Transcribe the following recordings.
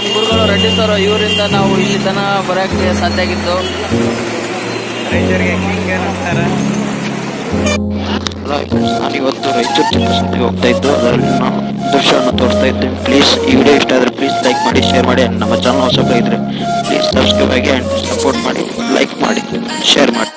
ನಮ್ಮ ಗುರುಗಳು ರೆಡ್ಡಿ ಸರ್ ಇವರಿಂದ ನಾವು ಇಲ್ಲಿ ತನ ಬರೋಕ್ಕೆ ಸಾಧ್ಯ ಆಗಿತ್ತು ರೈತರಿಗೆ ಹೆಂಗೆ ನಮಸ್ಕಾರ ಹಲೋ ಫ್ರೆಂಡ್ಸ್ ನಾನು ಇವತ್ತು ರಾಯಚೂರು ಚಿತ್ರಸಂತೆಗೆ ಹೋಗ್ತಾ ಇದ್ದು ಅದರಲ್ಲಿ ನಾನು ದೃಶ್ಯವನ್ನು ತೋರಿಸ್ತಾ ಇದ್ದೇನೆ ಪ್ಲೀಸ್ ಈ ವಿಡಿಯೋ ಇಷ್ಟ ಆದರೆ ಪ್ಲೀಸ್ ಲೈಕ್ ಮಾಡಿ ಶೇರ್ ಮಾಡಿ and ನಮ್ಮ ಚಾನಲ್ ಹೊಸಬ ಇದ್ದರೆ ಪ್ಲೀಸ್ ಸಬ್ಸ್ಕ್ರೈಬ್ ಆಗಿ ಆ್ಯಂಡ್ ಸಪೋರ್ಟ್ ಮಾಡಿ ಲೈಕ್ ಮಾಡಿ ಶೇರ್ ಮಾಡಿ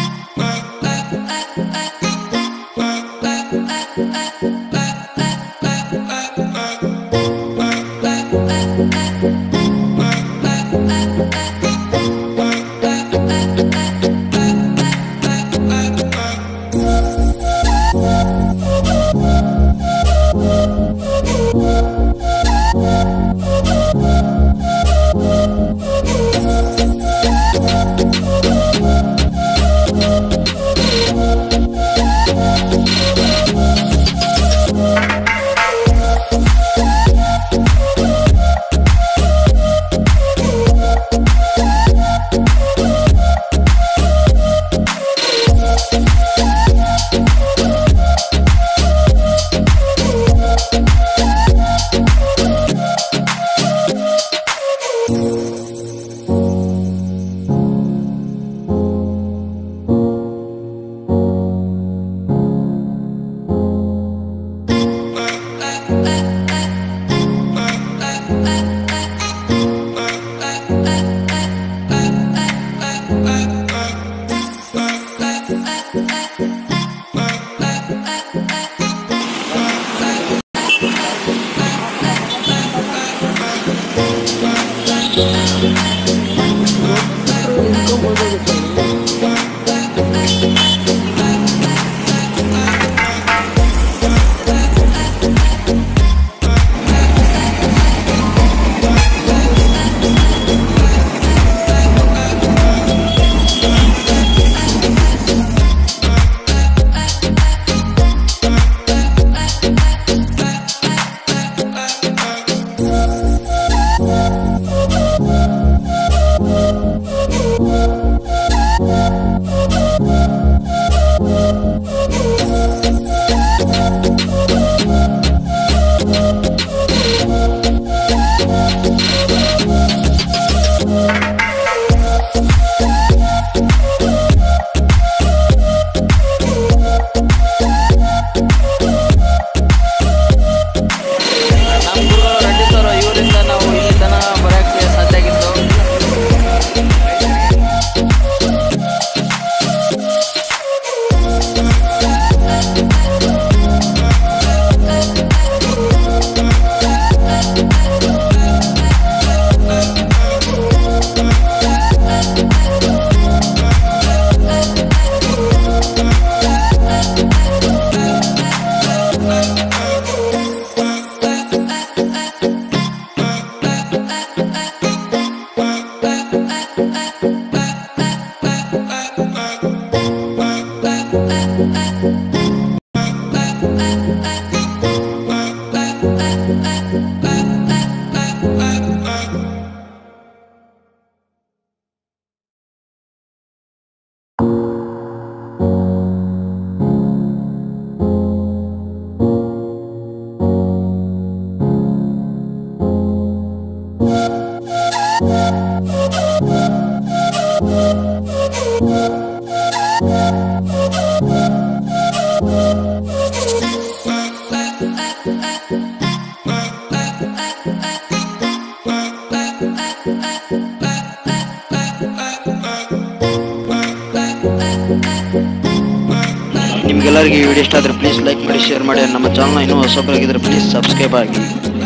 ನಮ್ಮ ಗುರುಗಳು ರೆಡ್ಡಿ ಸರ್ ಇವರಿಂದ ನಾವು ಇಲ್ಲಿ ತನ ಬರೋಕ್ಕೆ ಸಾಧ್ಯ ಆಗಿತ್ತು ನಿಮ್ಗೆಲ್ಲರಿಗೂ ಈ ವಿಡಿಯೋ ಇಷ್ಟ ಆದರೆ ಪ್ಲೀಸ್ ಲೈಕ್ ಮಾಡಿ ಶೇರ್ ಮಾಡಿ and ನಮ್ಮ ಚಾನಲ್ ಇನ್ನೂ ಹೊಸಬರಾಗಿದ್ದರೆ ಪ್ಲೀಸ್ ಸಬ್ಸ್ಕ್ರೈಬ್ ಆಗಿ